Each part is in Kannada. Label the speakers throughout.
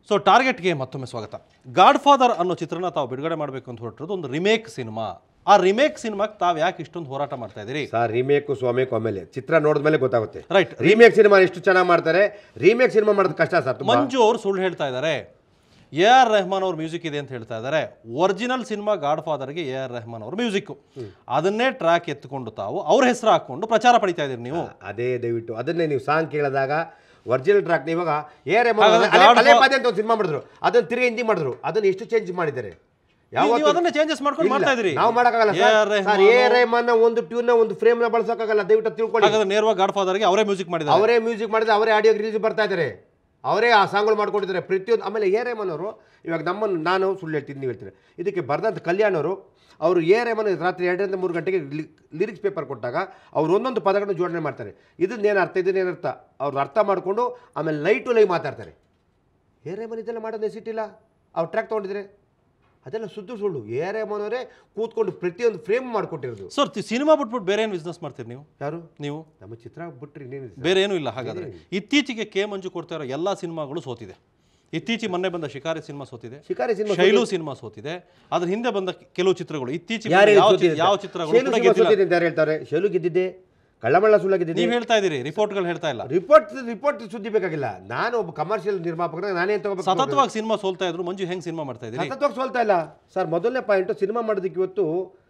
Speaker 1: ಸೊ ಟಾರ್ಗೆಟ್ಗೆ ಮತ್ತೊಮ್ಮೆ ಸ್ವಾಗತ ಗಾಡ್ ಫಾದರ್ ಅನ್ನೋ ಚಿತ್ರನ ತಾವು ಬಿಡುಗಡೆ ಮಾಡಬೇಕು ಅಂತ ಹೊರಟಿರೋದು ಒಂದು ರಿಮೇಕ್ ಸಿನಿಮಾ ಆ ರಿಮೇಕ್ ಸಿನಿಮಾಕ್ಕೆ ತಾವು ಯಾಕೆ ಇಷ್ಟೊಂದು ಹೋರಾಟ ಮಾಡ್ತಾ ಇದ್ದೀರಿ
Speaker 2: ಸರ್ ರೀಮೇಕು ಸ್ವಾಮೇಕು ಆಮೇಲೆ ಚಿತ್ರ ನೋಡಿದ್ಮೇಲೆ ಗೊತ್ತಾಗುತ್ತೆ
Speaker 1: ರೈಟ್
Speaker 2: ರೀಮೇಕ್ ಸಿನಿಮಾ ಎಷ್ಟು ಚೆನ್ನಾಗಿ ಮಾಡ್ತಾರೆ ರೀಮೇಕ್ ಸಿನಿಮಾ ಮಾಡೋದು ಕಷ್ಟ ಸರ್ ತುಂಬಾ
Speaker 1: ಮಂಜು ಅವರು ಸುಳ್ಳು ಹೇಳ್ತಾ ಇದ್ದಾರೆ ಎ ಆರ್ ರೆಹಮಾನ್ ಅವ್ರ ಮ್ಯೂಸಿಕ್ ಇದೆ ಅಂತ ಹೇಳ್ತಾ ಇದ್ದಾರೆ ಒರಿಜಿನಲ್ ಸಿನಿಮಾ ಗಾಡ್ ಫಾದರ್ಗೆ ಎ ಆರ್ ರೆಹಮಾನ್ ಅವ್ರ ಮ್ಯೂಸಿಕ್ ಅದನ್ನೇ ಟ್ರ್ಯಾಕ್ ಎತ್ಕೊಂಡು ತಾವು ಅವ್ರ ಹೆಸರು ಹಾಕೊಂಡು ಪ್ರಚಾರ ಪಡಿತಾ ಇದ್ದೀರಿ ನೀವು
Speaker 2: ಅದೇ ದಯವಿಟ್ಟು ಅದನ್ನೇ ನೀವು ಸಾಂಗ್ ಕೇಳಿದಾಗ ಒರಿಜಿನಲ್ ಟ್ರಾಕ್ ಇವಾಗ ಏರ್
Speaker 1: ಹಾಗಾದ್ರೆ
Speaker 2: ಅಲೆ
Speaker 1: God
Speaker 2: ಅಲೆ
Speaker 1: fa-
Speaker 2: ಪಾದೆ ಅಂತ ಒಂದು ಸಿನಿಮಾ ಮಾಡಿದ್ರು ಅದನ್ನ ತಿರುಗಿ ಹಿಂದಿ ಮಾಡಿದ್ರು ಅದನ್ನ ಎಷ್ಟು ಚೇಂಜ್ ಮಾಡಿದ್ದಾರೆ
Speaker 1: ನೀವು- ನೀವು ಅದನ್ನೇ ಚೇಂಜಸ್ ಮಾಡ್ಕೊಂಡು ಮಾಡ್ತಾ ಇದ್ದೀರಿ
Speaker 2: ನಾವು ಮಾಡಕ್ಕಾಗಲ್ಲ
Speaker 1: ಎ ಆರ್
Speaker 2: ಸರ್ ಎ ರೆಹಮಾನ್ ಒಂದು ಟ್ಯೂನ್ ಒಂದು ಫ್ರೇಮ್ ನ ಬಳಸೋಕ್ಕಾಗಲ್ಲ ದಯವಿಟ್ಟು ತಿಳ್ಕೊಳ್ಳಿ
Speaker 1: ಹಾಗಾದ್ರೆ ನೇರವಾಗಿ ಗಾಡ್ ಫಾದರ್ಗೆ ಅವರೇ ಮ್ಯೂಸಿಕ್ ಮಾಡಿದ್ದಾರೆ
Speaker 2: ಅವರೇ ಮ್ಯೂಸಿಕ್ ಮಾಡಿದ್ರೆ ಅವರೇ ಆಡಿಯೋ ರಿಲೀಸ್ ಬರ್ತಾ ಇದ್ದಾರೆ ಅವರೇ ಆ ಸಾಂಗ್ಗಳು ಮಾಡ್ಕೊಂಡಿದ್ದಾರೆ ಪ್ರತಿಯೊಂದು ಆಮೇಲೆ ಎ ರೆಹಮಾನ್ ಅವರು ಇವಾಗ ನಮ್ಮನ್ನು ನಾನು ಸುಳ್ಳು ಹೇಳ್ತೀನಿ ನೀವು ಹೇಳ್ತೀರಿ ಇದಕ್ಕೆ ಬರ್ದಂತ ಕಲ್ಯಾಣ್ ಅವರು ಅವರು ಎ ರೆಹಮಾನ್ ರಾತ್ರಿ ಎರಡರಿಂದ ಮೂರು ಗಂಟೆಗೆ ಲಿರಿಕ್ಸ್ ಪೇಪರ್ ಕೊಟ್ಟಾಗ ಅವ್ರು ಒಂದೊಂದು ಪದಗಳನ್ನು ಜೋಡಣೆ ಮಾಡ್ತಾರೆ ಇದನ್ನೇನು ಅರ್ಥ ಇದನ್ನೇನು ಅರ್ಥ ಅವ್ರು ಅರ್ಥ ಮಾಡಿಕೊಂಡು ಆಮೇಲೆ ಲೈಟ್ ಟು ಲೈವ್ ಮಾತಾಡ್ತಾರೆ ಎ ರೆಹಮಾನ್ ಇದೆಲ್ಲ ಮಾಡೋದು ನೆಸಿಟಿಲ್ಲ ಅವ್ರು ಟ್ರ್ಯಾಕ್ ತೊಗೊಂಡಿದ್ರೆ ಅದೆಲ್ಲ ಸುದ್ದು ಸುಳ್ಳು ಎ ರೆಹಮಾನ್ ಅವರೇ ಕೂತ್ಕೊಂಡು ಪ್ರತಿಯೊಂದು ಫ್ರೇಮ್ ಮಾಡಿಕೊಟ್ಟಿರೋದು
Speaker 1: ಸರ್ ಸಿನಿಮಾ ಬಿಟ್ಬಿಟ್ಟು ಬೇರೆ ಏನು ಬಿಸ್ನೆಸ್ ಮಾಡ್ತೀರಿ ನೀವು
Speaker 2: ಯಾರು
Speaker 1: ನೀವು
Speaker 2: ನಮ್ಮ ಚಿತ್ರ ಬಿಟ್ರಿ ಇನ್ನೇನಿದೆ ಸರ್?
Speaker 1: ಬೇರೆ ಏನೂ ಇಲ್ಲ ಹಾಗಾದ್ರೆ ಇತ್ತೀಚೆಗೆ ಕೆ ಮಂಜು ಕೊಡ್ತಾ ಇರೋ ಎಲ್ಲ ಸಿನಿಮಾಗಳು ಸೋತಿದೆ ಇತ್ತೀಚೆಗೆ ಮೊನ್ನೆ ಬಂದ ಶಿಕಾರಿ ಸಿನಿಮಾ ಸೋತಿದೆ
Speaker 2: ಶಿಕಾರಿ ಸಿನಿಮಾ
Speaker 1: ಶೈಲು ಸಿನಿಮಾ ಸೋತಿದೆ ಅದ್ರ ಹಿಂದೆ ಬಂದ ಕೆಲವು ಚಿತ್ರಗಳು ಇತ್ತೀಚೆಗೆ
Speaker 2: ಯಾರು
Speaker 1: ಬಂದ ಯಾವ
Speaker 2: ಸೋತಿದೆ
Speaker 1: ಚಿ- ಯಾವ
Speaker 2: ಸರ್?
Speaker 1: ಚಿತ್ರಗಳು
Speaker 2: ಶೈಲು
Speaker 1: ಕೂಡ
Speaker 2: ಸಿನಿಮಾ
Speaker 1: ಗೆದ್ದಿಲ್ಲ
Speaker 2: ಸೋತಿದೆ ಅಂತ ಯಾರು ಹೇಳ್ತಾರೆ ಶೈಲು ಗೆದ್ದಿದ್ದೆ ಕಳ್ಳಮಳ್ಳ ಸುಳ್ಳ ಗೆದ್ದಿದ್ದೆ
Speaker 1: ನೀವ್ ಹೇಳ್ತಾ ಇದೀರಿ ರಿಪೋರ್ಟ್ಗಳು ಹೇಳ್ತಾ ಇಲ್ಲ
Speaker 2: ರಿಪೋರ್ಟ್ ರಿಪೋರ್ಟ್ ಸುದ್ದಿ ಬೇಕಾಗಿಲ್ಲ ನಾನು ಒಬ್ಬ ಕಮರ್ಷಿಯಲ್ ನಿರ್ಮಾಪಕ ನಾನೇನ್ ತಗೋಬೇಕು
Speaker 1: ಸತತವಾಗಿ ಸಿನಿಮಾ ಸೋಲ್ತಾ ಇದ್ರು ಮಂಜು ಹೆಂಗ್ ಸಿನಿಮಾ ಮಾಡ್ತಾ ಇದ್ದೀರಿ
Speaker 2: ಸತತವಾಗಿ ಸೋಲ್ತಾ ಇಲ್ಲ ಸರ್ ಮೊದಲನೇ ಪಾಯಿಂಟ್ ಸಿನಿಮಾ ಮಾಡೋದಕ್ಕೆ ಇವತ್ತು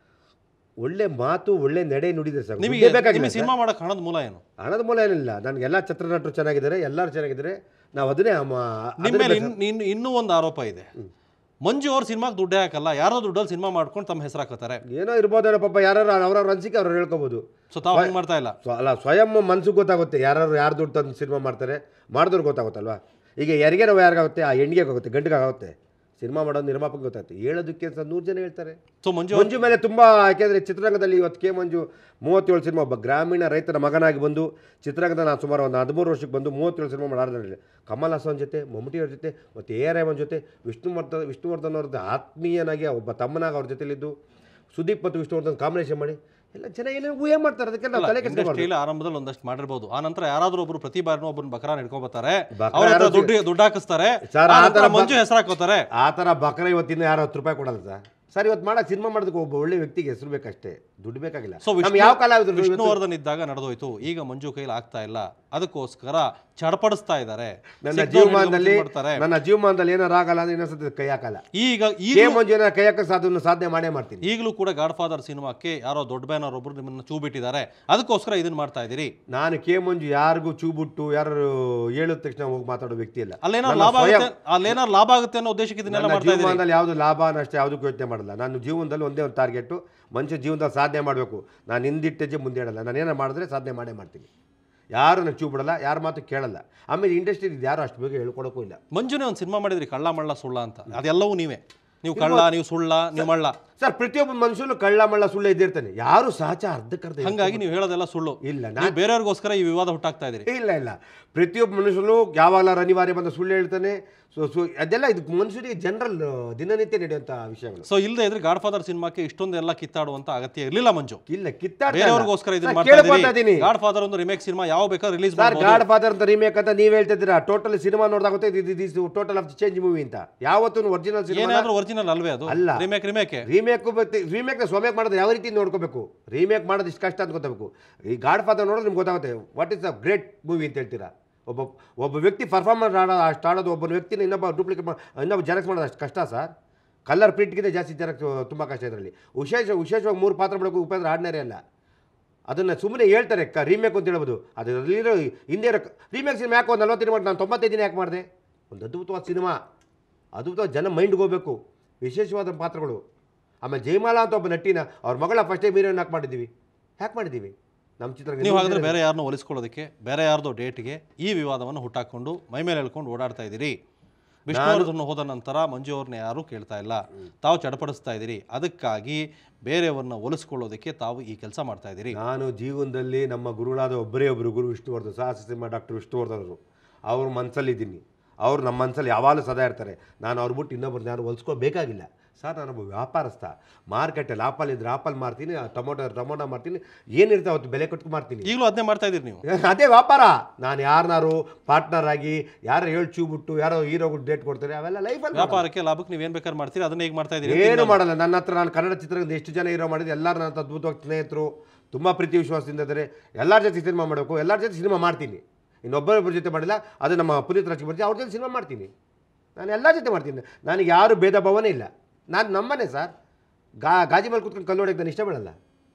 Speaker 2: ಒಳ್ಳೆ ಮಾತು ಒಳ್ಳೆ ನಡೆ ನುಡಿದ್ರೆ ಸರ್
Speaker 1: ನಿಮಗೆ
Speaker 2: ದುಡ್ಡೇ ಬೇಕಾಗಿಲ್ಲ
Speaker 1: ನಿಮಗೆ ಸಿನಿಮಾ ಮಾಡಕ್ ಹಣದ ಮೂಲ ಏನು
Speaker 2: ಹಣದ ಮೂಲ ಏನಿಲ್ಲ ನನಗೆ ಎಲ್ಲ ಚಿತ್ರನಟರು ಚೆನ್ನಾಗಿದ್ದಾರೆ ಎಲ್ಲರೂ ಚೆನ್ನಾಗಿದ್ದಾರೆ ನಾವು ಅದನ್ನೇ ಅಮ್ಮ-
Speaker 1: ನಿಮ್ಮ
Speaker 2: ಅದನ್ನೇ
Speaker 1: ಮೇಲೆ ಇನ್- ಇನ್- ಇನ್ನೂ ಒಂದು ಆರೋಪ ಇದೆ ಮಂಜು ಅವ್ರ ಸಿನಿಮಾಗೆ ದುಡ್ಡೇ ಹಾಕಲ್ಲ ಯಾರೋ ದುಡ್ಡಲ್ಲಿ ಸಿನಿಮಾ ಮಾಡ್ಕೊಂಡು ತಮ್ಮ ಹೆಸರು ಹಾಕೋತಾರೆ
Speaker 2: ಏನೋ ಇರ್ಬೋದೇನೋ ಪಾಪ ಯಾರು ಅವ್ರವ್ರ ಅನ್ಸಿಕೆ ಅವ್ರು ಹೇಳ್ಕೋಬೋದು
Speaker 1: ಸೊ ತಾವು ಹಂಗ್ ಮಾಡ್ತಾ ಇಲ್ಲ
Speaker 2: ಸ್ವ- ಅಲ್ಲ ಸ್ವಯಂ ಮನ್ಸಿಗೆ ಗೊತ್ತಾಗುತ್ತೆ ಯಾರು ಯಾರು ದುಡ್ಡು ತಂದು ಸಿನಿಮಾ ಮಾಡ್ತಾರೆ ಮಾಡಿದವ್ರು ಗೊತ್ತಾಗುತ್ತಲ್ವಾ ಈಗ ಯಾರಿಗೆ ನಾವು ಯಾರಿಗಾಗುತ್ತೆ ಆ ಹೆಣ್ಣಿಗೆ ಆಗುತ್ತೆ ಗಂಡಿಗಾಗುತ್ತೆ ಸಿನಿಮಾ ಮಾಡೋದು ನಿರ್ಮಾಪಕ ಗೊತ್ತಾಗುತ್ತೆ ಹೇಳೋದಕ್ಕೆ ಸಹ ನೂರು ಜನ ಹೇಳ್ತಾರೆ
Speaker 1: ಸೊ ಮಂಜು ಅವ್ರು-
Speaker 2: ಮಂಜು ಮೇಲೆ ತುಂಬ ಯಾಕೆಂದರೆ ಚಿತ್ರರಂಗದಲ್ಲಿ ಇವತ್ತು ಕೆ ಮಂಜು ಮೂವತ್ತೇಳು ಸಿನಿಮಾ ಒಬ್ಬ ಗ್ರಾಮೀಣ ರೈತರ ಮಗನಾಗಿ ಬಂದು ಚಿತ್ರರಂಗದ ನಾನು ಸುಮಾರು ಒಂದು ಹದಿಮೂರು ವರ್ಷಕ್ಕೆ ಬಂದು ಮೂವತ್ತೇಳು ಸಿನಿಮಾ ಮಾಡಾಡ್ದಲ್ಲಿ ಕಮಲ್ ಹಾಸನ್ ಜೊತೆ ಮಮ್ಮೂಟಿ ಅವ್ರ ಜೊತೆ ಮತ್ತು ಎ ಆರ್ ರೆಹಮಾನ್ ಜೊತೆ ವಿಷ್ಣುವರ್ಧನ್ ವಿಷ್ಣುವರ್ಧನ್ ಅವ್ರದ್ದು ಆತ್ಮೀಯನಾಗಿ ಒಬ್ಬ ತಮ್ಮನಾಗಿ ಅವ್ರ ಜೊತೆಲಿದ್ದು ಸುದೀಪ್ ಮತ್ತು ವಿಷ್ಣುವರ್ಧನ್ ಕಾಂಬಿನೇಷನ್ ಮಾಡಿ ಎಲ್ಲ ಜನ ಏನೇನು ಊಹೆ ಮಾಡ್ತಾರೆ ಅದಕ್ಕೆ ನಾವು ತಲೆ ಕೆಡಿಸ್ಕೊಬಾರ್ದು.
Speaker 1: ಇಂಡಸ್ಟ್ರಿಯಲ್ಲಿ ಆರಂಭದಲ್ಲಿ ಒಂದಷ್ಟು ಮಾಡಿರ್ಬೋದು ಆ ನಂತರ ಯಾರಾದ್ರೂ ಒಬ್ರು ಪ್ರತಿ ಬಾರಿನೂ ಒಬ್ಬನ ಬಕರಾನ್ ಹಿಡ್ಕೊಂಬರ್ತಾರೆ
Speaker 2: ಬಕರ
Speaker 1: ಅವ್ರ ಹತ್ರ
Speaker 2: ಯಾರು
Speaker 1: ದುಡ್ಡು ದುಡ್ಡು ಹಾಕಿಸ್ತಾರೆ
Speaker 2: ಸರ್,
Speaker 1: ಆ
Speaker 2: ಆ
Speaker 1: ನಂತರ
Speaker 2: ಥರ ಬ-
Speaker 1: ಮಂಜು ಹೆಸರು ಹಾಕೋತಾರೆ
Speaker 2: ಆ ಥರ ಬಕ್ರ ಇವತ್ತಿನ ಯಾರು ಹತ್ತು ರೂಪಾಯಿ ಕೊಡಲ್ಲ ಸರ್ ಸರ್ ಇವತ್ತು ಮಾಡಕ್ಕೆ ಸಿನಿಮಾ ಮಾಡೋದಕ್ಕೆ ಒಬ್ಬ ಒಳ್ಳೆ ವ್ಯಕ್ತಿಗೆ ಹೆಸರು ಬೇಕಷ್ಟೇ ದುಡ್ಡು ಬೇಕಾಗಿಲ್ಲ
Speaker 1: ಸೊ
Speaker 2: ನಮ್ಗೆ ಯಾವ ಕಲಾವಿದರು ಇವತ್ತು-
Speaker 1: ವಿಷ್ಣುವರ್ಧನ್ ಇದ್ದಾಗ ನಡೆದೋಯ್ತು ಈಗ ಮಂಜು ಕೈಲಿ ಆಗ್ತಾ ಇಲ್ಲ ಅದಕ್ಕೋಸ್ಕರ ಚಡಪಡಿಸ್ತಾ ಇದ್ದಾರೆ
Speaker 2: ನನ್ನ
Speaker 1: ಸಿಕ್ದವ್ರು
Speaker 2: ಜೀವಮಾನದಲ್ಲಿ
Speaker 1: ಹಿಡ್ಕೊಂಡು ಮಾಡ್ತಾರೆ
Speaker 2: ನನ್ನ ಜೀವಮಾನದಲ್ಲಿ ಏನಾರು ಆಗಲ್ಲ ಅಂದ್ರೆ ಇನ್ನೊಂದ್ಸತಿ ಕೈ ಹಾಕಲ್ಲ
Speaker 1: ಈಗ
Speaker 2: ಕೆ
Speaker 1: ಈಗ
Speaker 2: ಮಂಜು ಏನಾರು ಕೈ ಹಾಕೋ ಸಾಧನೆ ಸಾಧನೆ ಮಾಡೇ ಮಾಡ್ತೀನಿ
Speaker 1: ಈಗಲೂ ಕೂಡ ಗಾಡ್ ಫಾದರ್ ಸಿನಿಮಾಕ್ಕೆ ಯಾರೋ ದೊಡ್ಡ ಬ್ಯಾನರ್ ಒಬ್ರು ನಿಮ್ಮನ್ನ ಚೂ ಬಿಟ್ಟಿದ್ದಾರೆ ಅದಕ್ಕೋಸ್ಕರ ಇದನ್ನ ಮಾಡ್ತಾ ಇದ್ದೀರಿ
Speaker 2: ನಾನು ಕೆ ಮಂಜು ಯಾರಿಗೂ ಚೂಬಿಟ್ಟು ಯಾರು ಹೇಳಿದ ತಕ್ಷಣ ಹೋಗಿ ಮಾತಾಡೋ ವ್ಯಕ್ತಿ ಇಲ್ಲ
Speaker 1: ಅಲ್ಲೇನಾರು
Speaker 2: ನನ್ನ
Speaker 1: ಲಾಭ
Speaker 2: ಸ್ವಯಂ-
Speaker 1: ಆಗುತ್ತೆ ಅಲ್ಲೇನಾರು ಲಾಭ ಆಗುತ್ತೆ ಅನ್ನೋ ಉದ್ದೇಶಕ್ಕೆ ಇದನ್ನೆಲ್ಲ
Speaker 2: ನನ್ನ
Speaker 1: ಮಾಡ್ತಾ ಇದ್ದೀರಿ
Speaker 2: ಜೀವಮಾನದಲ್ಲಿ ಯಾವುದು ಲಾಭ ನಷ್ಟ ಯಾವುದಕ್ಕೂ ಯೋಚನೆ ಮಾಡಲ್ಲ ನಾನು ಜೀವನದಲ್ಲಿ ಒಂದೇ ಒಂದು ಟಾರ್ಗೆಟು ಮನುಷ್ಯ ಜೀವನದಲ್ಲಿ ಸಾಧನೆ ಮಾಡಬೇಕು ನಾನು ಹಿಂದಿಟ್ಟೆಜ್ಜೆ ಮುಂದೆ ಇಡಲ್ಲ ನಾನು ಏನಾರು ಮಾಡಿದ್ರೆ ಸಾಧನೆ ಮಾಡೇ ಮಾಡ್ತೀನಿ ಯಾರು ನನಗೆ ಚೂ ಬಿಡಲ್ಲ ಯಾರ ಮಾತು ಕೇಳಲ್ಲ ಆಮೇಲೆ ಇಂಡಸ್ಟ್ರಿ ಯಾರು ಅಷ್ಟು ಬೇಗ ಹೇಳ್ಕೊಡೋಕ್ಕೂ ಇಲ್ಲ
Speaker 1: ಮಂಜುನೇ ಒಂದು ಸಿನಿಮಾ ಮಾಡಿದ್ರಿ ಕಳ್ಳ ಮಳ್ಳ ಸುಳ್ಳ ಅಂತ ಅದೆಲ್ಲವೂ ನೀವೇ ನೀವು ಕಳ್ಳ ನೀವು ಸುಳ್ಳ ನೀವು ಮಳ್ಳ
Speaker 2: ಸರ್ ಪ್ರತಿಯೊಬ್ಬ ಮನುಷ್ಯನು ಕಳ್ಳ ಮಳ್ಳ ಸುಳ್ಳು ಇದ್ದಿರ್ತಾನೆ ಯಾರು ಸಹಜ ಅರ್ಧಕ್ಕರ್ಧ
Speaker 1: ಹಂಗಾಗಿ ನೀವು ಹೇಳೋದೆಲ್ಲ ಸುಳ್ಳು
Speaker 2: ಇಲ್ಲ
Speaker 1: ನೀವು ಬೇರೆಯವ್ರಿಗೋಸ್ಕರ ಈ ವಿವಾದ ಹುಟ್ಟಾಕ್ತಾ ಇದ್ದೀರಿ
Speaker 2: ಇಲ್ಲ ಇಲ್ಲ ಪ್ರತಿಯೊಬ್ಬ ಮನುಷ್ಯನು ಯಾವಾಗಲಾರು ಅನಿವಾರ್ಯ ಬಂದ ಸುಳ್ಳು ಹೇಳ್ತಾನೆ ಸೊ ಸೊ ಅದೆಲ್ಲ ಇದು ಮನುಷ್ಯನಿಗೆ ಜನರಲ್ ದಿನನಿತ್ಯ ನಡೆಯುವಂಥ ವಿಷಯಗಳು
Speaker 1: ಸೊ ಇಲ್ಲದೆ ಇದ್ರೆ ಗಾಡ್ ಫಾದರ್ ಸಿನಿಮಾಕ್ಕೆ ಇಷ್ಟೊಂದೆಲ್ಲ ಕಿತ್ತಾಡುವಂತ ಅಗತ್ಯ ಇರಲಿಲ್ಲ ಮಂಜು
Speaker 2: ಇಲ್ಲ ಕಿತ್ತಾಡ್ತಾ ಇಲ್ಲ.
Speaker 1: ಬೇರೆಯವ್ರಿಗೋಸ್ಕರ ಇದನ್ನ
Speaker 2: ಸರ್,
Speaker 1: ಮಾಡ್ತಾ
Speaker 2: ಕೇಳ್ಕೊತಾ
Speaker 1: ಇದ್ದೀರಿ
Speaker 2: ಇದ್ದೀನಿ
Speaker 1: ಗಾಡ್ ಫಾದರ್ ಒಂದು ರಿಮೇಕ್ ಸಿನಿಮಾ ಯಾವ ಬೇಕಾದ್ರೂ ರಿಲೀಸ್
Speaker 2: ಸರ್
Speaker 1: ಮಾಡ್ಬೋದು
Speaker 2: ಗಾಡ್ ಫಾದರ್ ಅಂತ ರೀಮೇಕ್ ಅಂತ ನೀವು ಹೇಳ್ತಿದ್ದೀರಾ ಟೋಟಲ್ ಸಿನಿಮಾ ನೋಡಿದಾಗುತ್ತೆ ಇದು ಟೋಟಲ್ ಆಫ್ ಚೇಂಜ್ ಮೂವಿ ಅಂತ ಯಾವತ್ತೂ ಒರಿಜಿನಲ್ ಸಿನಿಮಾ
Speaker 1: ಏನಾದ್ರೂ ಒರಿಜಿನಲ್ ಅಲ್ವೇ ಅದು
Speaker 2: ಅಲ್ಲ.
Speaker 1: ರಿಮೇಕ್ ರಿಮೇಕೆ
Speaker 2: ರೀಮೇಕ್ ರೀಮೇಕ್ ಸ್ವಮೇಕ್ ಮಾಡೋದು ಯಾವ ರೀತಿ ನೋಡ್ಕೋಬೇಕು ರೀಮೇಕ್ ಮಾಡೋದು ಇಷ್ಟು ಕಷ್ಟ ಅಂತ ಗೊತ್ತಾಗಬೇಕು ಈ ಗಾಡ್ ಫಾದರ್ ನೋಡಿದ್ರೆ ನಿಮ್ಗೆ ಗೊತ್ತಾಗುತ್ತೆ what is a great movie ಅಂತ ಹೇಳ್ತೀರಾ ಒಬ್ಬ ಒಬ್ಬ ವ್ಯಕ್ತಿ ಪರ್ಫಾರ್ಮೆನ್ಸ್ ಆಡೋ ಅಷ್ಟು ಆಡೋದು ಒಬ್ಬ ವ್ಯಕ್ತಿನ ಇನ್ನೊಬ್ಬ ಡೂಪ್ಲಿಕೇಟ್ ಇನ್ನೊಬ್ಬ ಜೆರಾಕ್ಸ್ ಮಾಡೋದು ಅಷ್ಟು ಕಷ್ಟ ಸರ್ ಕಲರ್ ಪ್ರಿಂಟ್ಗಿಂತ ಜಾಸ್ತಿ ಜೆರಾಕ್ಸ್ ತುಂಬ ಕಷ್ಟ ಇದರಲ್ಲಿ ವಿಶೇಷ ವಿಶೇಷವಾಗಿ ಮೂರು ಪಾತ್ರ ಬೆಳಕು ಉಪೇಂದ್ರ ಆರ್ಡಿನರಿ ಅಲ್ಲ ಅದನ್ನು ಸುಮ್ಮನೆ ಹೇಳ್ತಾರೆ ಕ ರೀಮೇಕ್ ಅಂತ ಹೇಳ್ಬೋದು ಅದರಲ್ಲಿರೋ ಹಿಂದೆ ಇರೋ ರೀಮೇಕ್ ಸಿನಿಮಾ ಯಾಕೆ ಒಂದು ನಲ್ವತ್ತೈದು ಮಾಡಿ ನಾನು ತೊಂಬತ್ತೈದು ದಿನ ಯಾಕೆ ಮಾಡಿದೆ ಒಂದು ಅದ್ಭುತವಾದ ಸಿನಿಮಾ ಅದ್ಭುತವಾದ ಜನ ಮೈಂಡ್ಗೆ ಹೋಗಬೇಕು ವಿಶೇಷವಾದ ಪಾತ್ರಗಳು ಆಮೇಲೆ ಜಯಮಾಲಾ ಅಂತ ಒಬ್ಬ ನಟಿನ ಅವ್ರ ಮಗಳ ಫಸ್ಟ್ ಟೈಮ್ ಹೀರೋಯಿನ್ ಹಾಕಿ ಮಾಡಿದ್ದೀವಿ ಯಾಕೆ ಮಾಡಿದ್ದೀವಿ ನಮ್ಮ ಚಿತ್ರ
Speaker 1: ನೀವು ಹಾಗಾದ್ರೆ ಬೇರೆ ಯಾರನ್ನೋ ಒಲಿಸ್ಕೊಳ್ಳೋದಕ್ಕೆ ಬೇರೆ ಯಾರ್ದೋ ಡೇಟ್ಗೆ ಈ ವಿವಾದವನ್ನು ಹುಟ್ಟಾಕೊಂಡು ಮೈ ಮೇಲೆ ಹೇಳ್ಕೊಂಡು ಓಡಾಡ್ತಾ ಇದ್ದೀರಿ ವಿಷ್ಣುವರ್ಧನ್ ಹೋದ ನಂತರ ಮಂಜು ಅವ್ರನ್ನ ಯಾರೂ ಕೇಳ್ತಾ ಇಲ್ಲ ತಾವು ಚಡಪಡಿಸ್ತಾ ಇದ್ದೀರಿ ಅದಕ್ಕಾಗಿ ಬೇರೆಯವ್ರನ್ನ ಒಲಿಸ್ಕೊಳ್ಳೋದಕ್ಕೆ ತಾವು ಈ ಕೆಲಸ ಮಾಡ್ತಾ ಇದ್ದೀರಿ
Speaker 2: ನಾನು ಜೀವನದಲ್ಲಿ ನಮ್ಮ ಗುರುಗಳಾದ ಒಬ್ಬರೇ ಒಬ್ಬರು ಗುರು ವಿಷ್ಣುವರ್ಧನ್ ಸಾಹಸ ಸಿನಿಮಾ ಡಾಕ್ಟರ್ ವಿಷ್ಣುವರ್ಧನ್ ಅವರು ಅವ್ರ ಮನಸ್ಸಲ್ಲಿದ್ದೀನಿ ಅವ್ರು ನಮ್ಮ ಮನಸ್ಸಲ್ಲಿ ಯಾವಾಗಲೂ ಸದಾ ಇರ್ತಾರೆ ನಾನು ಅವ್ರು ಬಿಟ್ಟು ಇನ್ನೊಬ್ಬರನ್ನ ಯಾರು ಹೊಲ್ಸ್ಕೋಬೇಕಾಗಿಲ್ಲ ಸರ್ ನಾನೊಬ್ಬ ವ್ಯಾಪಾರಸ್ಥ ಮಾರ್ಕೆಟಲ್ಲಿ ಆಪಲ್ ಇದ್ರೆ ಆಪಲ್ ಮಾರ್ತೀನಿ ಆ ಟೊಮೊಟೊ ಟೊಮೊಟೊ ಮಾರ್ತೀನಿ ಏನಿರ್ತಾವೆ ಅವತ್ತು ಬೆಲೆ ಕೊಟ್ಟು ಮಾರ್ತೀನಿ
Speaker 1: ಈಗಲೂ ಅದನ್ನೇ ಮಾಡ್ತಾ ಇದೀರಿ ನೀವು
Speaker 2: ಅದೇ ವ್ಯಾಪಾರ ನಾನು ಯಾರನ್ನಾರು ಪಾರ್ಟ್ನರ್ ಆಗಿ ಯಾರು ಹೇಳಿ ಚೂ ಬಿಟ್ಟು ಯಾರೋ ಹೀರೋಗಳು ಡೇಟ್ ಕೊಡ್ತಾರೆ ಅವೆಲ್ಲ ಲೈಫಲ್ಲಿ
Speaker 1: ವ್ಯಾಪಾರಕ್ಕೆ ಲಾಭಕ್ಕೆ ನೀವೇನ್ ಬೇಕಾದ್ರೆ ಮಾಡ್ತೀರಿ ಅದನ್ನ ಈಗ ಮಾಡ್ತಾ ಇದೀರಿ
Speaker 2: ಏನು ಮಾಡಲ್ಲ ನನ್ನ ಹತ್ರ ನಾನು ಕನ್ನಡ ಚಿತ್ರರಂಗದ ಎಷ್ಟು ಜನ ಹೀರೋ ಮಾಡಿದ್ದು ಎಲ್ಲರೂ ನನ್ನ ಹತ್ರ ಅದ್ಭುತವಾಗಿ ಸ್ನೇಹಿತರು ತುಂಬ ಪ್ರೀತಿ ವಿಶ್ವಾಸದಿಂದ ಇದ್ದಾರೆ ಎಲ್ಲರ ಜೊತೆ ಸಿನಿಮಾ ಮಾಡಬೇಕು ಎಲ್ಲರ ಜೊತೆ ಸಿನಿಮಾ ಮಾಡ್ತೀನಿ ಇನ್ನೊಬ್ಬರೊಬ್ಬರ ಜೊತೆ ಮಾಡಿಲ್ಲ ಅದು ನಮ್ಮ ಪುನೀತ್ ರಾಜ್ಕುಮಾರ್ ಅವ್ರ ಜೊತೆ ಸಿನಿಮಾ ಮಾಡ್ತೀನಿ ನಾನು ಎಲ್ಲ ಜೊತೆ ಮಾಡ್ತೀನಿ ನನಗೆ ಯಾರು ಭೇದ ಭಾವನೇ ಇಲ್ಲ ನಾನು ನಮ್ಮನೆ ಸರ್ ಗಾ ಗಾಜಿ ಮೇಲೆ ಕೂತ್ಕೊಂಡು ಕಲ್ಲು ಹೊಡೆಯೋಕೆ ನಾನು ಇಷ್ಟ ಬೀಳಲ್ಲ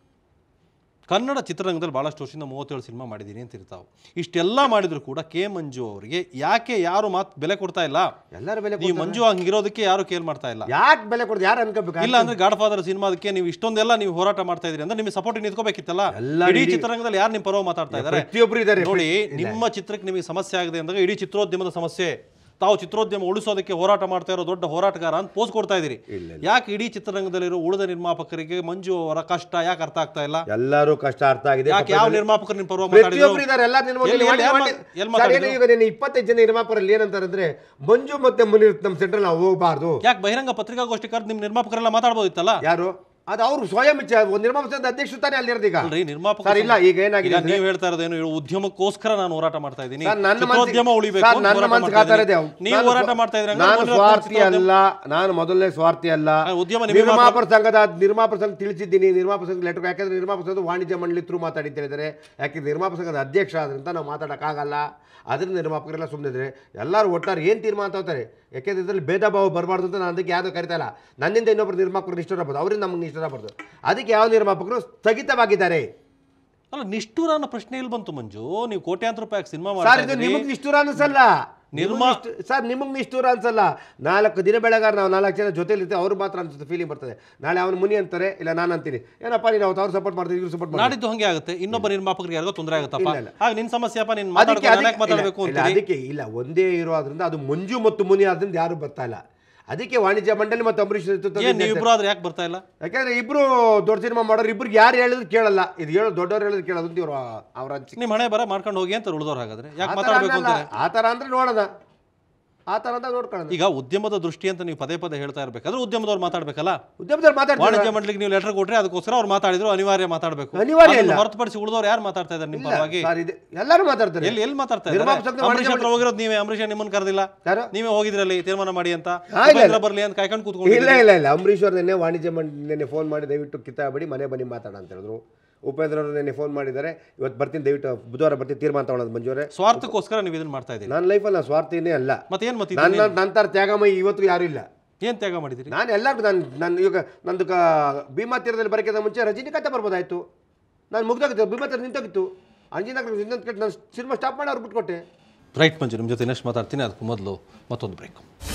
Speaker 1: ಕನ್ನಡ ಚಿತ್ರರಂಗದಲ್ಲಿ ಭಾಳಷ್ಟು ವರ್ಷದಿಂದ ಮೂವತ್ತೇಳು ಸಿನಿಮಾ ಮಾಡಿದ್ದೀನಿ ಅಂತ ಇರ್ತಾವೆ ಇಷ್ಟೆಲ್ಲ ಮಾಡಿದ್ರು ಕೂಡ ಕೆ ಮಂಜು ಅವರಿಗೆ ಯಾಕೆ ಯಾರು ಮಾತು ಬೆಲೆ ಕೊಡ್ತಾ ಇಲ್ಲ
Speaker 2: ಎಲ್ಲರ ಬೆಲೆ
Speaker 1: ನೀವು ಮಂಜು ಹಂಗಿರೋದಕ್ಕೆ ಯಾರು ಕೇರ್ ಮಾಡ್ತಾ ಇಲ್ಲ
Speaker 2: ಯಾಕೆ ಬೆಲೆ ಕೊಡೋದು ಯಾರು ಅನ್ಕೋಬೇಕು
Speaker 1: ಇಲ್ಲ ಅಂದ್ರೆ ಗಾಡ್ ಫಾದರ್ ಸಿನಿಮಾದಕ್ಕೆ ನೀವು ಇಷ್ಟೊಂದೆಲ್ಲ ನೀವು ಹೋರಾಟ ಮಾಡ್ತಾ ಇದ್ರಿ ಅಂದ್ರೆ ನಿಮಗೆ ಸಪೋರ್ಟ್ ನಿಂತ್ಕೋಬೇಕಿತ್ತಲ್ಲ
Speaker 2: ಎಲ್ಲ
Speaker 1: ಇಡೀ
Speaker 2: ಇಡೀ-
Speaker 1: ಚಿತ್ರರಂಗದಲ್ಲಿ ಯಾರು ನಿಮ್ಮ ಪರವಾಗಿ ಮಾತಾಡ್ತಾ ಇದ್ದಾರೆ
Speaker 2: ಪ್ರತಿಯೊಬ್ಬರು ಇದ್ದಾರೆ
Speaker 1: ನೋಡಿ ನಿಮ್ಮ ಚಿತ್ರಕ್ಕೆ ನಿಮಗೆ ಸಮಸ್ಯೆ ಆಗಿದೆ ಅಂದಾಗ ಇಡೀ ಚಿತ್ರೋದ್ಯಮದ ಸಮಸ್ಯೆ ತಾವು ಚಿತ್ರೋದ್ಯಮ ಉಳಿಸೋದಕ್ಕೆ ಹೋರಾಟ ಮಾಡ್ತಾ ಇರೋ ದೊಡ್ಡ ಹೋರಾಟಗಾರ ಅಂತ ಪೋಸ್ ಕೊಡ್ತಾ ಇದ್ದೀರಿ
Speaker 2: ಇಲ್ಲ,
Speaker 1: ಯಾಕೆ ಇಡೀ ಚಿತ್ರರಂಗದಲ್ಲಿರೋ ಉಳಿದ ನಿರ್ಮಾಪಕರಿಗೆ ಮಂಜು ಅವರ ಕಷ್ಟ ಯಾಕೆ ಅರ್ಥ ಆಗ್ತಾ ಇಲ್ಲ
Speaker 2: ಎಲ್ಲರೂ ಕಷ್ಟ ಅರ್ಥ ಆಗಿದೆ
Speaker 1: ಯಾಕೆ ಯಾವ ನಿರ್ಮಾಪಕರು ನಿಮ್ಮ ಪರವಾಗಿ ಮಾತಾಡಿದ್ರು
Speaker 2: ಪ್ರತಿಯೊಬ್ಬರು ಇದ್ದಾರೆ ಎಲ್ಲ ನಿರ್ಮಾಪಕರು.
Speaker 1: ಎಲ್ಲಿ- ಎಲ್ಲಿ-
Speaker 2: ಮಾಡಿ-
Speaker 1: ಎಲ್ಲಿ
Speaker 2: ಮಾಡಿ-
Speaker 1: ಮಾತಾಡಿದ್ರು?
Speaker 2: ಸರ್, ಏನು ಈಗ ನೀನು ಇಪ್ಪತ್ತೈದು ಜನ ನಿರ್ಮಾಪಕರಲ್ಲಿ ಏನಂತಾರೆ ಅಂದ್ರೆ ಮಂಜು ಮತ್ತೆ ಮುನೀರ್ ನಮ್ಮ ಸೆಂಟ್ರಲ್ ನಾವು ಹೋಗಬಾರ್ದು
Speaker 1: ಯಾಕೆ ಬಹಿರಂಗ ಪತ್ರಿಕಾಗೋಷ್ಠಿ ಕರೆದು ನಿಮ್ಮ ನಿರ್ಮಾಪಕರೆಲ್ಲ ಮಾತಾಡ್ಬೋದಿತ್ತಲ್ಲ
Speaker 2: ಯಾರು ಅದು ಅವ್ರು ಸ್ವಯಂ ಇಚ್ಛೆ ಒಂದು ನಿರ್ಮಾಪಕ ಸಂಘದ ಅಧ್ಯಕ್ಷರು ತಾನೇ ಅಲ್ಲಿರೋದು ಈಗ
Speaker 1: ಅಲ್ರಿ ನಿರ್ಮಾಪಕ
Speaker 2: ಸರ್ ಇಲ್ಲ ಈಗ ಏನಾಗಿದೆ
Speaker 1: ಈಗ ನೀವು ಹೇಳ್ತಾ ಇರೋದೇನು ಹೇಳು, ಉದ್ಯಮಕ್ಕೋಸ್ಕರ ನಾನು ಹೋರಾಟ ಮಾಡ್ತಾ ಇದ್ದೀನಿ
Speaker 2: ಸರ್, ನನ್ನ
Speaker 1: ಚಿತ್ರೋದ್ಯಮ
Speaker 2: ಮನ್ಸಿಗೆ-
Speaker 1: ಉಳಿಬೇಕು
Speaker 2: ಸರ್,
Speaker 1: ಅಂತ
Speaker 2: ನನ್ನ
Speaker 1: ಹೋರಾಟ
Speaker 2: ಮನ್ಸಿಗೆ
Speaker 1: ಮಾಡ್ತಾ
Speaker 2: ಆ ಥರ ಇದೆ.
Speaker 1: ಇದ್ದೀನಿ. ನೀವು
Speaker 2: ನಾನು
Speaker 1: ಹೋರಾಟ
Speaker 2: ಸ್ವ-
Speaker 1: ಮಾಡ್ತಾ ಇದ್ರೆ
Speaker 2: ನಾನು ಸ್ವಾರ್ಥಿ ಅಲ್ಲ ನಾನು ಮೊದಲನೇ ಸ್ವಾರ್ಥಿ ಅಲ್ಲ
Speaker 1: ಆ, ಉದ್ಯಮ ನಿಮಗೆ
Speaker 2: ನಿರ್ಮಾಪಕ ಸಂಘದ ನಿರ್ಮಾಪಕ ಸಂಘ ತಿಳಿಸಿದ್ದೀನಿ ನಿರ್ಮಾಪಕ ಸಂಘ ಲೆಟರ್ ಯಾಕಂದ್ರೆ ನಿರ್ಮಾಪಕ ಸಂಘದ ವಾಣಿಜ್ಯ ಮಂಡಳಿ ಥ್ರೂ ಮಾತಾಡಿ ಅಂತ ಹೇಳಿದ್ದಾರೆ ಯಾಕೆ ನಿರ್ಮಾಪಕ ಸಂಘದ ಅಧ್ಯಕ್ಷ ಆದ್ರಿಂದ ನಾವು ಮಾತಾಡೋಕ್ಕಾಗಲ್ಲ ಅದರಿಂದ ನಿರ್ಮಾಪಕರೆಲ್ಲ ಸುಮ್ಮನಿದ್ರೆ ಎಲ್ಲರೂ ಒಟ್ಟಾರೆ ಏನು ತೀರ್ಮಾನ ತಗೋತಾರೆ ಯಾಕೆಂದ್ರೆ ಇದರಲ್ಲಿ ಭೇದ ಭಾವ ಬರಬಾರ್ದು ಅಂತ ನಾನು ಅದಕ್ಕೆ ಯಾವುದೂ ಕರಿತಾ ಇಲ್ಲ ನನ್ನಿಂದ ಇನ್ನೊಬ್ಬರು ನಿರ್ಮಾಪಕರು ಇಷ್ಟ ಇರಬಾರ್ದು ಅವರಿಂದ ನಮಗೆ ಇಷ್ಟ ಇರಬಾರ್ದು ಅದಕ್ಕೆ ಯಾವ ನಿರ್ಮಾಪಕರು ಸ್ಥಗಿತವಾಗಿದ್ದಾರೆ
Speaker 1: ಅಲ್ಲ ನಿಷ್ಠೂರ ಅನ್ನೋ ಪ್ರಶ್ನೆ ಇಲ್ಲಿ ಬಂತು ಮಂಜು ನೀವು ಕೋಟ್ಯಾಂತರ ರೂಪಾಯಿ ಸಿನಿಮಾ
Speaker 2: ಸರ್
Speaker 1: ಮಾಡ್ತಾ
Speaker 2: ಇದು
Speaker 1: ಇದ್ದೀರಿ.
Speaker 2: ನಿಮಗೆ ನಿಷ್ಠೂರ ಅನ್ಸಲ್ಲ
Speaker 1: ನಿರ್ಮಾ-
Speaker 2: ನಿಮಗ್ ನಿಷ್ಠ- ಸರ್ ನಿಮಗೆ ನಿಷ್ಠೂರ ಅನ್ಸಲ್ಲ ನಾಲ್ಕು ದಿನ ಬೆಳಗಾರ ನಾವು ನಾಲ್ಕು ಜನ ಜೊತೆಲಿ ಇರ್ತೀವಿ ಅವ್ರು ಮಾತ್ರ ಅನ್ಸುತ್ತೆ ಫೀಲಿಂಗ್ ಬರ್ತದೆ ನಾಳೆ ಅವನು ಮುನಿ ಅಂತಾರೆ ಇಲ್ಲ ನಾನು ಅಂತೀನಿ ಏನಪ್ಪ ನೀನು ಅವತ್ತು ಅವ್ರು ಸಪೋರ್ಟ್ ಮಾಡ್ತೀವಿ ಇವ್ರು ಸಪೋರ್ಟ್ ಮಾಡಿ
Speaker 1: ನಾಡಿದ್ದು ಹಂಗೆ ಆಗುತ್ತೆ ಇನ್ನೊಬ್ಬ ನಿರ್ಮಾಪಕರಿಗೆ ಯಾರಿಗೋ ತೊಂದರೆ ಆಗುತ್ತಪ್ಪ
Speaker 2: ಇಲ್ಲ, ಇಲ್ಲ.
Speaker 1: ಆಗ ನಿನ್ ಸಮಸ್ಯೆ ಅಪ್ಪ ನೀನ್
Speaker 2: ಅದಕ್ಕೆ
Speaker 1: ಮಾತಾಡ್ಕೊಂಡು
Speaker 2: ಅದಕ್ಕೆ-
Speaker 1: ಮಾತಾಡಬೇಕು
Speaker 2: ಇಲ್ಲ,
Speaker 1: ಅಂತ
Speaker 2: ಅದಕ್ಕೆ ಇಲ್ಲ ಒಂದೇ ಇರೋ ಆದ್ರಿಂದ ಅದು ಮಂಜು ಮತ್ತು ಮುನಿ ಆದ್ರಿಂದ ಯಾರು ಬರ್ತಾ ಇಲ್ಲ ಅದಕ್ಕೆ ವಾಣಿಜ್ಯ ಮಂಡಳಿ ಮತ್ತು ಅಂಬರೀಷ್ ನೇತೃತ್ವದಲ್ಲಿ
Speaker 1: ಏನ್ ನೀವಿಬ್ರು ಆದ್ರೆ ಯಾಕೆ ಬರ್ತಾ ಇಲ್ಲ
Speaker 2: ಯಾಕಂದ್ರೆ ಇಬ್ರು ದೊಡ್ಡ ಸಿನಿಮಾ ಮಾಡೋರು ಇಬ್ರಿಗೆ ಯಾರು ಹೇಳಿದ್ರು ಕೇಳಲ್ಲ ಇದು ಹೇಳೋ ದೊಡ್ಡವ್ರು ಹೇಳಿದ್ರು ಕೇಳೋದು ಅಂತ ಇವರು ಅವ್ರ ಹಂಚಿಕೆ
Speaker 1: ನಿಮ್ ಹಣೆ ಬರ ಮಾಡ್ಕೊಂಡು ಹೋಗಿ ಅಂತ ಉಳಿದವ್ರು ಹಾಗಾದ್ರೆ ಯಾಕೆ
Speaker 2: ಆ ಥರ
Speaker 1: ಮಾತಾಡ್ಬೇಕು
Speaker 2: ಅನ್ನಲ್ಲ.
Speaker 1: ಅಂತಾರೆ
Speaker 2: ಆ ಥರ ಅಂದ್ರೆ ನೋಡೋಣ ಆ ಥರ ಅಂತ ನೋಡ್ಕೊಳ್ಳೋಣ
Speaker 1: ಈಗ ಉದ್ಯಮದ ದೃಷ್ಟಿ ಅಂತ ನೀವು ಪದೇ ಪದೇ ಹೇಳ್ತಾ ಇರ್ಬೇಕಾದ್ರೆ ಉದ್ಯಮದವ್ರು ಮಾತಾಡ್ಬೇಕಲ್ಲ
Speaker 2: ಉದ್ಯಮದಲ್ಲಿ ಮಾತಾಡ್ತಾರೆ
Speaker 1: ವಾಣಿಜ್ಯ ಮಂಡಳಿಗೆ ನೀವು ಲೆಟರ್ ಕೊಟ್ರೆ ಅದಕ್ಕೋಸ್ಕರ ಅವ್ರು ಮಾತಾಡಿದ್ರು ಅನಿವಾರ್ಯ ಮಾತಾಡಬೇಕು
Speaker 2: ಅನಿವಾರ್ಯ ಇಲ್ಲ.
Speaker 1: ಹೊರತುಪಡಿಸಿ ಉಳಿದವರು ಯಾರು ಮಾತಾಡ್ತಾ ಇದ್ದಾರೆ ನಿಮ್ಮ ಪರವಾಗಿ
Speaker 2: ಸರ್ ಇದೆ ಎಲ್ಲರೂ ಮಾತಾಡ್ತಾರೆ
Speaker 1: ಎಲ್ಲಿ ಎಲ್ಲಿ ಮಾತಾಡ್ತಾ
Speaker 2: ನಿರ್ಮಾಪಕ
Speaker 1: ಇದ್ದಾರೆ
Speaker 2: ಸಂಘದ
Speaker 1: ಅಂಬರೀಷ್
Speaker 2: ವಾಣಿಜ್ಯ
Speaker 1: ಹತ್ರ ಹೋಗಿರೋದು ನೀವೇ ಅಂಬರೀಷ್ ನಿಮ್ಮನ್ನ ಕರೆದಿಲ್ಲ
Speaker 2: ಯಾರು
Speaker 1: ನೀವೇ ಹೋಗಿದ್ರಲ್ಲಿ ತೀರ್ಮಾನ ಮಾಡಿ ಅಂತ
Speaker 2: ಹಾ, ಇಲ್ಲ,
Speaker 1: ಉಪೇಂದ್ರ ಬರ್ಲಿ ಅಂತ ಕಾಯ್ಕೊಂಡು ಕೂತ್ಕೊಂಡು
Speaker 2: ಇಲ್ಲ ಇಲ್ಲ ಇಲ್ಲ ಅಂಬರೀಶ್ ಅವ್ರು ನೆನ್ನೆ ವಾಣಿಜ್ಯ ಮಂಡಳಿ ನೆನ್ನೆ ಫೋನ್ ಮಾಡಿ ದಯವಿಟ್ಟು ಕಿತ್ತಾಬಿಡಿ ಮನೆ ಬನ್ನಿ ಮಾತಾಡ ಅಂತ ಹೇಳಿದ್ರು ಉಪೇಂದ್ರ ಅವರು ನೆನ್ನೆ ಫೋನ್ ಮಾಡಿದ್ದಾರೆ ಇವತ್ತು ಬರ್ತೀನಿ ದಯವಿಟ್ಟು ಬುಧವಾರ ಬರ್ತೀನಿ ತೀರ್ಮಾನ ತಗೊಳ್ಳೋದು ಮಂಜೂರೇ
Speaker 1: ಸ್ವಾರ್ಥಕ್ಕೋಸ್ಕರ ನೀವು ಇದನ್ನ ಮಾಡ್ತಾ ಇದ್ದೀರಿ
Speaker 2: ನನ್ನ ಲೈಫಲ್ಲಿ ನಾನು ಸ್ವಾರ್ಥಿನೇ ಅಲ್ಲ
Speaker 1: ಮತ್ತೆ ಏನ್ ಮತ್ತೆ
Speaker 2: ನನ್ನ ನಂತರ ತ್ಯಾಗಮಯಿ ಇವತ್ತು ಯಾರೂ ಇಲ್ಲ
Speaker 1: ಏನ್ ತ್ಯಾಗ ಮಾಡಿದಿರಿ
Speaker 2: ನಾನು ಎಲ್ಲರಿಗೂ ನಾನು ನಾನು ಈಗ ನಂದು ಕ ಭೀಮಾ ತೀರದಲ್ಲಿ ಬರೋಕ್ಕಿಂತ ಮುಂಚೆ ರಜನಿಕಾಂತ ಬರ್ಬೋದಾಯ್ತು ನಾನು ಮುಗ್ದೋಗಿತ್ತು ಭೀಮಾ ತೀರ ನಿಂತೋಗಿತ್ತು ಅಂಜಿನಾಗ ನಿಂತ ನಾನು ಸಿನಿಮಾ ಸ್ಟಾಪ್ ಮಾಡಿ ಅವ್ರು ಬಿಟ್ಕೊಟ್ಟೆ
Speaker 1: ರೈಟ್ ಮಂಜು ನಿಮ್ಮ ಜೊತೆ ಇನ್ನಷ್ಟು ಮಾತಾಡ್ತೀನಿ ಅದಕ್ಕೂ ಮೊದಲು ಮತ್ತೊಂದು ಬ್ರೇಕ್